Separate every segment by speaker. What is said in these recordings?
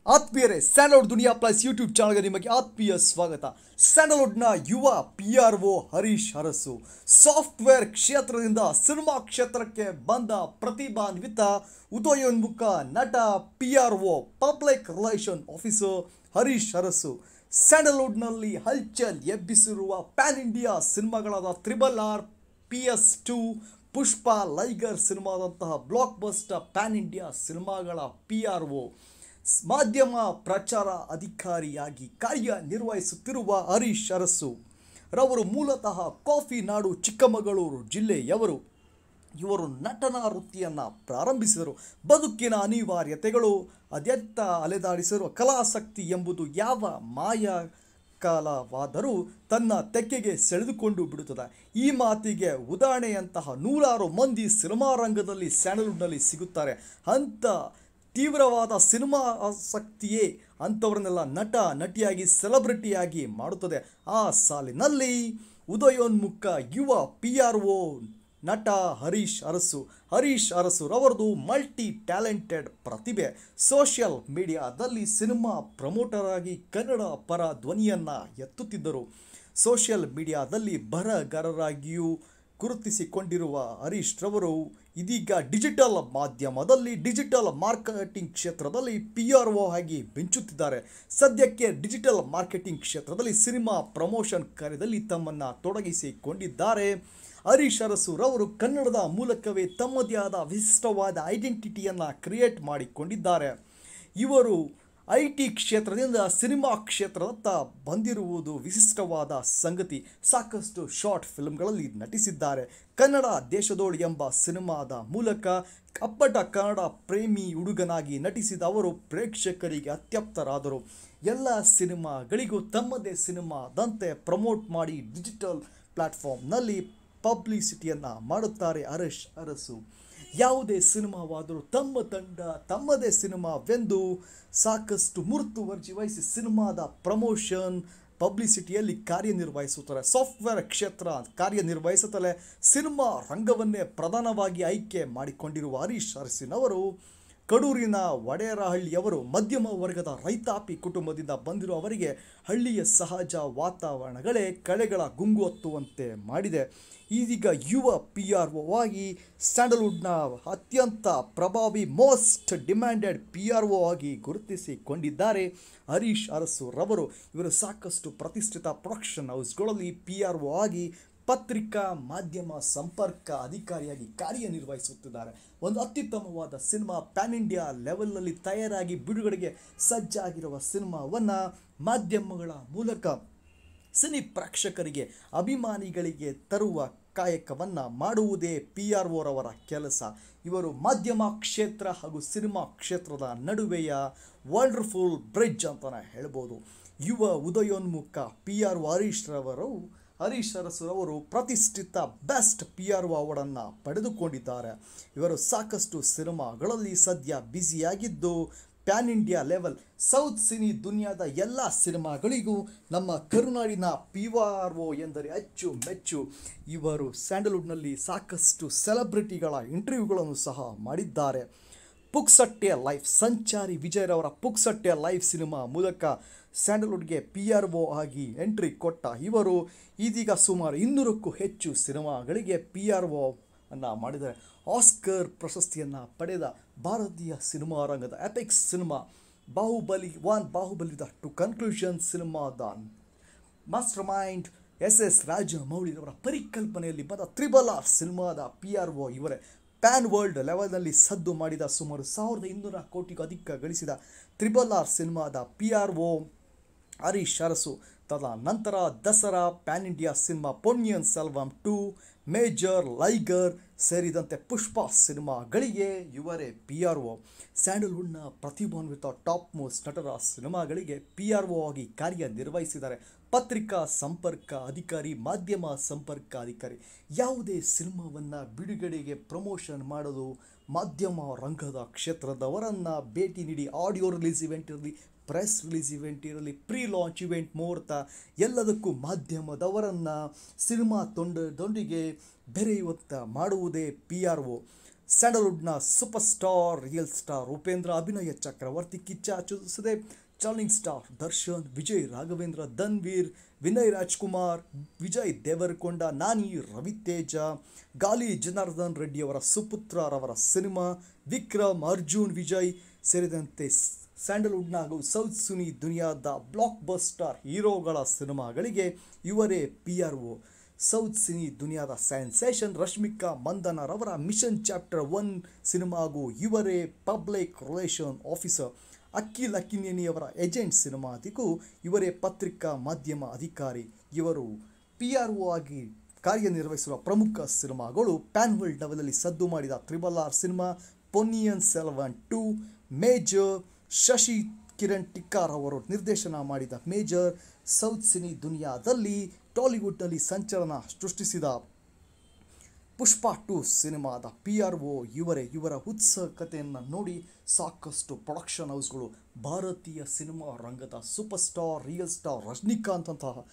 Speaker 1: ಆತ್ಮೀಯರೇ Sandalwood Duniya plus YouTube ಚಾನಲ್ಗೆ ನಿಮಗೆ ಆತ್ಮೀಯ ಸ್ವಾಗತ ಸ್ಯಾಂಡಲ್ವುಡ್ನ ಯುವ P R O Harish Arasu software ಕ್ಷೇತ್ರದಿಂದ ಸಿನಿಮಾ ಕ್ಷೇತ್ರಕ್ಕೆ ಬಂದ ಪ್ರತಿಭಾನ್ವಿತ ಉದಯೋನ್ಮುಖ ನಟ P R O public relation officer Harish Arasu ಸ್ಯಾಂಡಲ್ವುಡ್ನಲ್ಲಿ ಹಲ್ಚಲ್ ಎಬ್ಬಿಸಿರುವ ಪ್ಯಾನ್ ಇಂಡಿಯಾ ಸಿನಿಮಾಗಳಾದ triple R P S two Pushpa Liger ಸಿನಿಮಾದಂತಹ ಬ್ಲಾಕ್ ಬಸ್ಟರ್ ಪ್ಯಾನ್ ಇಂಡಿಯಾ ಸಿನಿಮಾಗಳ ಪಿ ಆರ್ ಒ ಮಾಧ್ಯಮ ಪ್ರಚಾರ ಅಧಿಕಾರಿಯಾಗಿ ಕಾರ್ಯನಿರ್ವಹಿಸುತ್ತಿರುವ ಹರೀಶ್ ಅರಸು ರವರು ಮೂಲತಃ ಕಾಫಿ ನಾಡು ಚಿಕ್ಕಮಗಳೂರು ಜಿಲ್ಲೆಯವರು ಇವರು ನಟನಾ ವೃತ್ತಿಯನ್ನು ಪ್ರಾರಂಭಿಸಿದರು ಬದುಕಿನ ಅನಿವಾರ್ಯತೆಗಳು ಅದೆತ್ತ ಅಲೆದಾಡಿಸಿರುವ ಕಲಾಸಕ್ತಿ ಎಂಬುದು ಯಾವ ಮಾಯ ಕಾಲವಾದರೂ ತನ್ನ ತೆಕ್ಕೆಗೆ ಸೆಳೆದುಕೊಂಡು ಬಿಡುತ್ತದೆ ಈ ಮಾತಿಗೆ ಉದಾಹರಣೆಯಂತಹ ನೂರಾರು ಮಂದಿ ಸಿನಿಮಾ ರಂಗದಲ್ಲಿ ಸ್ಯಾಂಡಲ್ವುಡ್ನಲ್ಲಿ ಸಿಗುತ್ತಾರೆ ಅಂಥ ತೀವ್ರವಾದ ಸಿನಿಮಾ ಆಸಕ್ತಿಯೇ ಅಂಥವ್ರನ್ನೆಲ್ಲ ನಟ ನಟಿಯಾಗಿ ಸೆಲೆಬ್ರಿಟಿಯಾಗಿ ಮಾಡುತ್ತದೆ ಆ ಸಾಲಿನಲ್ಲಿ ಉದಯೋನ್ಮುಖ ಯುವ ಪಿ ಆರ್ ಒ ನಟ ಹರೀಶ್ ಅರಸು ಹರೀಶ್ ಅರಸು ರವರದು ಮಲ್ಟಿ ಟ್ಯಾಲೆಂಟೆಡ್ ಪ್ರತಿಭೆ ಸೋಷಿಯಲ್ ಮೀಡಿಯಾದಲ್ಲಿ ಸಿನಿಮಾ ಪ್ರಮೋಟರ್ ಆಗಿ ಕನ್ನಡ ಪರ ಧ್ವನಿಯನ್ನು ಎತ್ತುತ್ತಿದ್ದರು ಸೋಷಿಯಲ್ ಮೀಡಿಯಾದಲ್ಲಿ ಬರಹಗಾರರಾಗಿಯೂ ಗುರುತಿಸಿಕೊಂಡಿರುವ ಹರೀಶ್ ರವರು ಇದೀಗ ಡಿಜಿಟಲ್ ಮಾಧ್ಯಮದಲ್ಲಿ ಡಿಜಿಟಲ್ ಮಾರ್ಕೆಟಿಂಗ್ ಕ್ಷೇತ್ರದಲ್ಲಿ ಪಿ ಆರ್ ಒ ಆಗಿ ಮಿಂಚುತ್ತಿದ್ದಾರೆ ಸದ್ಯಕ್ಕೆ ಡಿಜಿಟಲ್ ಮಾರ್ಕೆಟಿಂಗ್ ಕ್ಷೇತ್ರದಲ್ಲಿ ಸಿನಿಮಾ ಪ್ರಮೋಷನ್ ಕಾರ್ಯದಲ್ಲಿ ತಮ್ಮನ್ನು ತೊಡಗಿಸಿಕೊಂಡಿದ್ದಾರೆ ಹರೀಶ್ ಅರಸು ರವರು ಕನ್ನಡದ ಮೂಲಕವೇ ತಮ್ಮದೇ ಆದ ವಿಶಿಷ್ಟವಾದ ಐಡೆಂಟಿಟಿಯನ್ನು ಕ್ರಿಯೇಟ್ ಮಾಡಿಕೊಂಡಿದ್ದಾರೆ ಇವರು ಐ ಟಿ ಕ್ಷೇತ್ರದಿಂದ ಸಿನಿಮಾ ಕ್ಷೇತ್ರದತ್ತ ಬಂದಿರುವುದು ವಿಶಿಷ್ಟವಾದ ಸಂಗತಿ ಸಾಕಷ್ಟು ಶಾರ್ಟ್ ಫಿಲ್ಮ್ಗಳಲ್ಲಿ ನಟಿಸಿದ್ದಾರೆ ಕನ್ನಡ ದೇಶದೋಳು ಎಂಬ ಸಿನಿಮಾದ ಮೂಲಕ ಅಪ್ಪಟ ಕನ್ನಡ ಪ್ರೇಮಿ ಹುಡುಗನಾಗಿ ನಟಿಸಿದ ಅವರು ಪ್ರೇಕ್ಷಕರಿಗೆ ಅತ್ಯಪ್ತರಾದರು ಎಲ್ಲ ಸಿನಿಮಾಗಳಿಗೂ ತಮ್ಮದೇ ಸಿನಿಮಾದಂತೆ ಪ್ರಮೋಟ್ ಮಾಡಿ ಡಿಜಿಟಲ್ ಪ್ಲ್ಯಾಟ್ಫಾರ್ಮ್ನಲ್ಲಿ ಪಬ್ಲಿಸಿಟಿಯನ್ನು ಮಾಡುತ್ತಾರೆ ಹರೀಶ್ ಅರಸು ಯಾವುದೇ ಸಿನಿಮಾವಾದರೂ ತಮ್ಮ ತಂಡ ತಮ್ಮದೇ ಸಿನಿಮಾವೆಂದು ಸಾಕಷ್ಟು ಮುರ್ತುವರ್ಜಿ ವಹಿಸಿ ಸಿನಿಮಾದ ಪ್ರಮೋಷನ್ ಪಬ್ಲಿಸಿಟಿಯಲ್ಲಿ ಕಾರ್ಯನಿರ್ವಹಿಸುತ್ತಾರೆ ಸಾಫ್ಟ್ವೇರ್ ಕ್ಷೇತ್ರ ಕಾರ್ಯನಿರ್ವಹಿಸುತ್ತಲೇ ಸಿನಿಮಾ ರಂಗವನ್ನೇ ಪ್ರಧಾನವಾಗಿ ಆಯ್ಕೆ ಮಾಡಿಕೊಂಡಿರುವ ಹರೀಶ್ ಅರಸಿನವರು ಕಡೂರಿನ ವಡೇರಹಳ್ಳಿಯವರು ಮಧ್ಯಮ ವರ್ಗದ ರೈತಾಪಿ ಕುಟುಂಬದಿಂದ ಬಂದಿರುವ ಅವರಿಗೆ ಹಳ್ಳಿಯ ಸಹಜ ವಾತಾವರಣಗಳೇ ಕಳೆಗಳ ಗುಂಗು ಹತ್ತುವಂತೆ ಮಾಡಿದೆ ಇದೀಗ ಯುವ ಪಿ ಆರ್ ಒ ಆಗಿ ಸ್ಯಾಂಡಲ್ವುಡ್ನ ಅತ್ಯಂತ ಪ್ರಭಾವಿ most demanded P R O ಆಗಿ ಗುರುತಿಸಿಕೊಂಡಿದ್ದಾರೆ ಹರೀಶ್ ಅರಸು ರವರು ಇವರು ಸಾಕಷ್ಟು ಪ್ರತಿಷ್ಠಿತ ಪ್ರೊಡಕ್ಷನ್ ಹೌಸ್ಗಳಲ್ಲಿ ಪಿ ಆರ್ ಒ ಆಗಿ ಪತ್ರಿಕಾ ಮಾಧ್ಯಮ ಸಂಪರ್ಕ ಅಧಿಕಾರಿಯಾಗಿ ಕಾರ್ಯನಿರ್ವಹಿಸುತ್ತಿದ್ದಾರೆ ಒಂದು ಅತ್ಯುತ್ತಮವಾದ ಸಿನಿಮಾ ಪ್ಯಾನ್ ಇಂಡಿಯಾ ಲೆವೆಲ್ನಲ್ಲಿ ತಯಾರಾಗಿ ಬಿಡುಗಡೆಗೆ ಸಜ್ಜಾಗಿರುವ ಸಿನಿಮಾವನ್ನು ಮಾಧ್ಯಮಗಳ ಮೂಲಕ ಸಿನಿ ಪ್ರೇಕ್ಷಕರಿಗೆ ಅಭಿಮಾನಿಗಳಿಗೆ ತರುವ ಕಾಯಕವನ್ನು ಮಾಡುವುದೇ ಪಿ ಆರ್ ಒರವರ ಕೆಲಸ ಇವರು ಮಾಧ್ಯಮ ಕ್ಷೇತ್ರ ಹಾಗೂ ಸಿನಿಮಾ ಕ್ಷೇತ್ರದ ನಡುವೆಯ ವಂಡರ್ಫುಲ್ ಬ್ರಿಡ್ಜ್ ಅಂತಲೇ ಹೇಳ್ಬೋದು ಯುವ ಉದಯೋನ್ಮುಖ ಪಿ ಆರ್ ಒ ಹರೀಶ್ ರವರು ಹರೀಶ್ ಅರಸುರವರು ಪ್ರತಿಷ್ಠಿತ ಬೆಸ್ಟ್ ಪಿ ಆರ್ ಒ ಅವಾರ್ಡನ್ನು ಪಡೆದುಕೊಂಡಿದ್ದಾರೆ ಇವರು ಸಾಕಷ್ಟು ಸಿನಿಮಾಗಳಲ್ಲಿ ಸದ್ಯ ಬ್ಯುಸಿಯಾಗಿದ್ದು pan India level south cine ದುನಿಯಾದ ಎಲ್ಲ ಸಿನಿಮಾಗಳಿಗೂ ನಮ್ಮ ಕರುನಾಡಿನ ಪಿ ಆರ್ ಒ ಎಂದರೆ ಅಚ್ಚು ಮೆಚ್ಚು ಇವರು ಸ್ಯಾಂಡಲ್ವುಡ್ನಲ್ಲಿ ಸಾಕಷ್ಟು ಸೆಲೆಬ್ರಿಟಿಗಳ ಇಂಟರ್ವ್ಯೂಗಳನ್ನು ಸಹ ಮಾಡಿದ್ದಾರೆ ಪುಕ್ಸಟ್ಟೆ ಲೈಫ್ ಸಂಚಾರಿ ವಿಜಯರವರ ಪುಕ್ಸಟ್ಟೆ ಲೈಫ್ ಸಿನಿಮಾ ಮೂಲಕ ಸ್ಯಾಂಡಲ್ವುಡ್ಗೆ ಪಿ ಆರ್ ಒ ಆಗಿ ಎಂಟ್ರಿ ಕೊಟ್ಟ ಇವರು ಇದೀಗ ಸುಮಾರು ಇನ್ನೂರಕ್ಕೂ ಹೆಚ್ಚು ಸಿನಿಮಾಗಳಿಗೆ ಪಿ ಆರ್ ಒ ಅನ್ನು ಮಾಡಿದ್ದಾರೆ ಆಸ್ಕರ್ ಪ್ರಶಸ್ತಿಯನ್ನು ಪಡೆದ ಭಾರತೀಯ ಸಿನಿಮಾ ರಂಗದ epics cinema Baahubali one Baahubali the two conclusion ಸಿನಿಮಾದ ಮಾಸ್ಟರ್ ಮೈಂಡ್ ಎಸ್ ಎಸ್ ರಾಜಮೌಳಿರವರ ಪರಿಕಲ್ಪನೆಯಲ್ಲಿ ಬಂದ ತ್ರಿಬಲ್ ಆರ್ ಸಿನಿಮಾದ ಪಿ ಆರ್ ಒ ಇವರೇ ಪ್ಯಾನ್ ವರ್ಲ್ಡ್ ಲೆವೆಲ್ನಲ್ಲಿ ಸದ್ದು ಮಾಡಿದ ಸುಮಾರು ಸಾವಿರದ ಇನ್ನೂರ ಕೋಟಿಗೂ ಅಧಿಕ ಗಳಿಸಿದ ತ್ರಿಬಲ್ ಆರ್ ಸಿನಿಮಾದ P R O Harish Arasu ತದ ನಂತರ Dasara pan India cinema Ponniyin Selvan two Major Liger ಸೇರಿದಂತೆ ಪುಷ್ಪ ಸಿನಿಮಾಗಳಿಗೆ ಇವರೇ ಪಿ ಆರ್ ಒ ಸ್ಯಾಂಡಲ್ವುಡ್ನ ಪ್ರತಿಭಾನ್ವಿತ ಟಾಪ್ ಮೋಸ್ಟ್ ನಟರ ಸಿನಿಮಾಗಳಿಗೆ ಪಿ ಆರ್ ಒ ಆಗಿ ಕಾರ್ಯನಿರ್ವಹಿಸಿದ್ದಾರೆ ಪತ್ರಿಕಾ ಸಂಪರ್ಕ ಅಧಿಕಾರಿ ಮಾಧ್ಯಮ ಸಂಪರ್ಕ ಅಧಿಕಾರಿ ಯಾವುದೇ ಸಿನಿಮಾವನ್ನು ಬಿಡುಗಡೆಗೆ ಪ್ರಮೋಷನ್ ಮಾಡಲು ಮಾಧ್ಯಮ ರಂಗದ ಕ್ಷೇತ್ರದವರನ್ನು ಭೇಟಿ ನೀಡಿ ಆಡಿಯೋ ರಿಲೀಸ್ ಇವೆಂಟ್ ಇರಲಿ ಪ್ರೆಸ್ ರಿಲೀಸ್ ಇವೆಂಟ್ ಇರಲಿ ಪ್ರೀ ಲಾಂಚ್ ಇವೆಂಟ್ ಮುಹೂರ್ತ ಎಲ್ಲದಕ್ಕೂ ಮಾಧ್ಯಮದವರನ್ನು ಸಿನಿಮಾ ತೊಂಡದೊಂದಿಗೆ ಬೆರೆಯುವಂತ ಮಾಡುವುದೇ ಪಿ ಆರ್ ಒ ಸ್ಯಾಂಡಲ್ವುಡ್ನ super star real star Upendra Abhinaya Chakravarthy Kichcha Sudev challenging star Darshan Vijay Raghavendra Dhanveer Vinay Rajkumar Vijay Devarakonda Nani Raviteja Gali Janardhan ರೆಡ್ಡಿಯವರ ಸುಪುತ್ರರವರ ಸಿನಿಮಾ ವಿಕ್ರಮ್ ಅರ್ಜುನ್ ವಿಜಯ್ ಸೇರಿದಂತೆ ಸ್ಯಾಂಡಲ್ವುಡ್ನ ಹಾಗೂ ಸೌತ್ ಸುನಿ ದುನಿಯಾದ ಬ್ಲಾಕ್ ಬಸ್ಟರ್ ಹೀರೋಗಳ ಸಿನಿಮಾಗಳಿಗೆ ಇವರೇ P R O south cine ದುನಿಯಾದ ಸೆನ್ಸೇಷನ್ ರಶ್ಮಿಕಾ ಮಂದನರವರ ಮಿಷನ್ ಚಾಪ್ಟರ್ ಒನ್ ಸಿನಿಮಾಗೂ ಇವರೇ ಪಬ್ಲಿಕ್ ರಿಲೇಷನ್ ಆಫೀಸರ್ ಅಖಿಲ್ ಅಕ್ಕಿನೇನಿಯವರ ಏಜೆಂಟ್ ಸಿನಿಮಾದಿಗೂ ಇವರೇ ಪತ್ರಿಕಾ ಮಾಧ್ಯಮ ಅಧಿಕಾರಿ ಇವರು ಪಿ ಆರ್ ಒ ಆಗಿ ಕಾರ್ಯನಿರ್ವಹಿಸಿರುವ ಪ್ರಮುಖ ಸಿನಿಮಾಗಳು ಪ್ಯಾನ್ ವರ್ಲ್ಡ್ ಲೆವೆಲಲ್ಲಿ ಸದ್ದು ಮಾಡಿದ triple R cinema Ponniyin Selvan two Major Shashi Kiran ಟಿಕ್ಕಾರ್ ಅವರು ನಿರ್ದೇಶನ ಮಾಡಿದ ಮೇಜರ್ ಸೌತ್ ಸಿನಿ ದುನಿಯಾದಲ್ಲಿ ಟಾಲಿವುಡ್ನಲ್ಲಿ ಸಂಚಲನ ಸೃಷ್ಟಿಸಿದ ಪುಷ್ಪ ಟು ಸಿನಿಮಾದ ಪಿ ಆರ್ ಒ ಇವರೇ ಇವರ ಉತ್ಸುಕತೆಯನ್ನು ನೋಡಿ ಸಾಕಷ್ಟು ಪ್ರೊಡಕ್ಷನ್ ಹೌಸ್ಗಳು ಭಾರತೀಯ ಸಿನಿಮಾ ರಂಗದ super star real star Rajinikanth ಅಂತಹ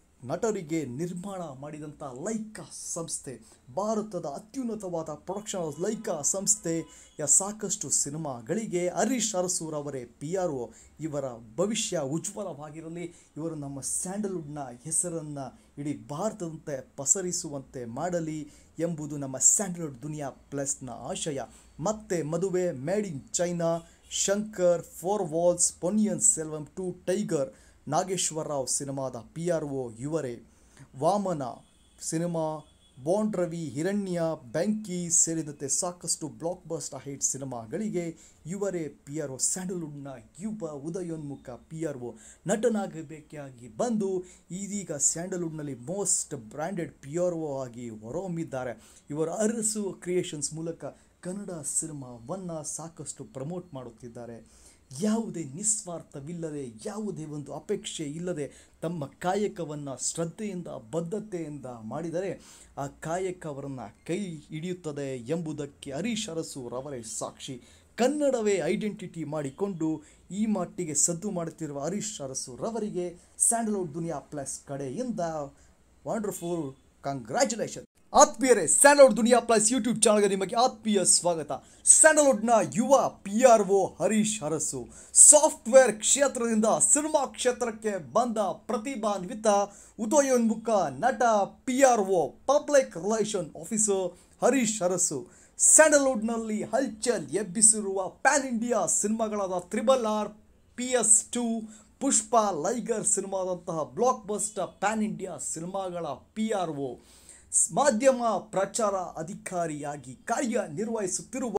Speaker 1: ನಟರಿಗೆ ನಿರ್ಮಾಣ ಮಾಡಿದಂಥ ಲೈಕಾ ಸಂಸ್ಥೆ ಭಾರತದ ಅತ್ಯುನ್ನತವಾದ ಪ್ರೊಡಕ್ಷನ್ ಹೌಸ್ ಲೈಕಾ ಸಂಸ್ಥೆಯ ಸಾಕಷ್ಟು ಸಿನಿಮಾಗಳಿಗೆ ಹರೀಶ್ ಅರಸೂರವರೇ ಪಿ ಆರ್ ಒ ಇವರ ಭವಿಷ್ಯ ಉಜ್ವಲವಾಗಿರಲಿ ಇವರು ನಮ್ಮ ಸ್ಯಾಂಡಲ್ವುಡ್ನ ಹೆಸರನ್ನು ಇಡೀ ಭಾರತದಂತೆ ಪಸರಿಸುವಂತೆ ಮಾಡಲಿ ಎಂಬುದು ನಮ್ಮ ಸ್ಯಾಂಡಲ್ವುಡ್ ದುನಿಯಾ ಪ್ಲಸ್ನ ಆಶಯ ಮತ್ತೆ ಮದುವೆ made in China Shankar four walls Ponniyin Selvan two Tiger Nageswara Rao ಸಿನಿಮಾದ ಪಿ ಆರ್ ಒ ಇವರೇ ವಾಮನ ಸಿನಿಮಾ ಬಾಂಡ್ ರವಿ ಹಿರಣ್ಯ ಬೆಂಕಿ ಸೇರಿದಂತೆ ಸಾಕಷ್ಟು ಬ್ಲಾಕ್ ಬಸ್ಟರ್ ಹಿಟ್ ಸಿನಿಮಾಗಳಿಗೆ ಇವರೇ ಪಿ ಆರ್ ಒ ಸ್ಯಾಂಡಲ್ವುಡ್ನ ಯುವ ಉದಯೋನ್ಮುಖ ಪಿ ಆರ್ ಒ ನಟನಾಗಬೇಕಾಗಿ ಬಂದು ಇದೀಗ ಸ್ಯಾಂಡಲ್ವುಡ್ನಲ್ಲಿ most branded P R O ಆಗಿ ಹೊರಹೊಮ್ಮಿದ್ದಾರೆ ಇವರ ಅರಸು ಕ್ರಿಯೇಷನ್ಸ್ ಮೂಲಕ ಕನ್ನಡ ಸಿನಿಮಾವನ್ನು ಸಾಕಷ್ಟು ಪ್ರಮೋಟ್ ಮಾಡುತ್ತಿದ್ದಾರೆ ಯಾವುದೇ ನಿಸ್ವಾರ್ಥವಿಲ್ಲದೆ ಯಾವುದೇ ಒಂದು ಅಪೇಕ್ಷೆ ಇಲ್ಲದೆ ತಮ್ಮ ಕಾಯಕವನ್ನು ಶ್ರದ್ಧೆಯಿಂದ ಬದ್ಧತೆಯಿಂದ ಮಾಡಿದರೆ ಆ ಕಾಯಕ ಅವರನ್ನು ಕೈ ಹಿಡಿಯುತ್ತದೆ ಎಂಬುದಕ್ಕೆ ಹರೀಶ್ ಅರಸು ರವರೇ ಸಾಕ್ಷಿ ಕನ್ನಡವೇ ಐಡೆಂಟಿಟಿ ಮಾಡಿಕೊಂಡು ಈ ಮಟ್ಟಿಗೆ ಸದ್ದು ಮಾಡುತ್ತಿರುವ ಹರೀಶ್ ಅರಸು ರವರಿಗೆ ಸ್ಯಾಂಡಲ್ವುಡ್ ದುನಿಯಾ ಪ್ಲಸ್ ಕಡೆಯಿಂದ ವಂಡರ್ಫುಲ್ ಕಂಗ್ರ್ಯಾಚುಲೇಷನ್ ಆತ್ಮೀಯರೇ ಸ್ಯಾಂಡಲ್ವುಡ್ ದುನಿಯಾ ಪ್ಲಸ್ ಯೂಟ್ಯೂಬ್ ಚಾನಲ್ಗೆ ನಿಮಗೆ ಆತ್ಮೀಯ ಸ್ವಾಗತ ಸ್ಯಾಂಡಲ್ವುಡ್ನ ಯುವ P R O Harish Arasu software ಕ್ಷೇತ್ರದಿಂದ ಸಿನಿಮಾ ಕ್ಷೇತ್ರಕ್ಕೆ ಬಂದ ಪ್ರತಿಭಾನ್ವಿತ ಉದಯೋನ್ಮುಖ ನಟ P R O public relation officer Harish Arasu ಸ್ಯಾಂಡಲ್ವುಡ್ನಲ್ಲಿ ಹಲ್ಚಲ್ ಎಬ್ಬಿಸಿರುವ ಪ್ಯಾನ್ ಇಂಡಿಯಾ ಸಿನಿಮಾಗಳಾದ triple R P S two Pushpa Liger ಸಿನಿಮಾದಂತಹ ಬ್ಲಾಕ್ ಬಸ್ಟರ್ ಪ್ಯಾನ್ ಇಂಡಿಯಾ ಸಿನಿಮಾಗಳ ಪಿ ಆರ್ ಒ ಮಾಧ್ಯಮ ಪ್ರಚಾರ ಅಧಿಕಾರಿಯಾಗಿ ಕಾರ್ಯನಿರ್ವಹಿಸುತ್ತಿರುವ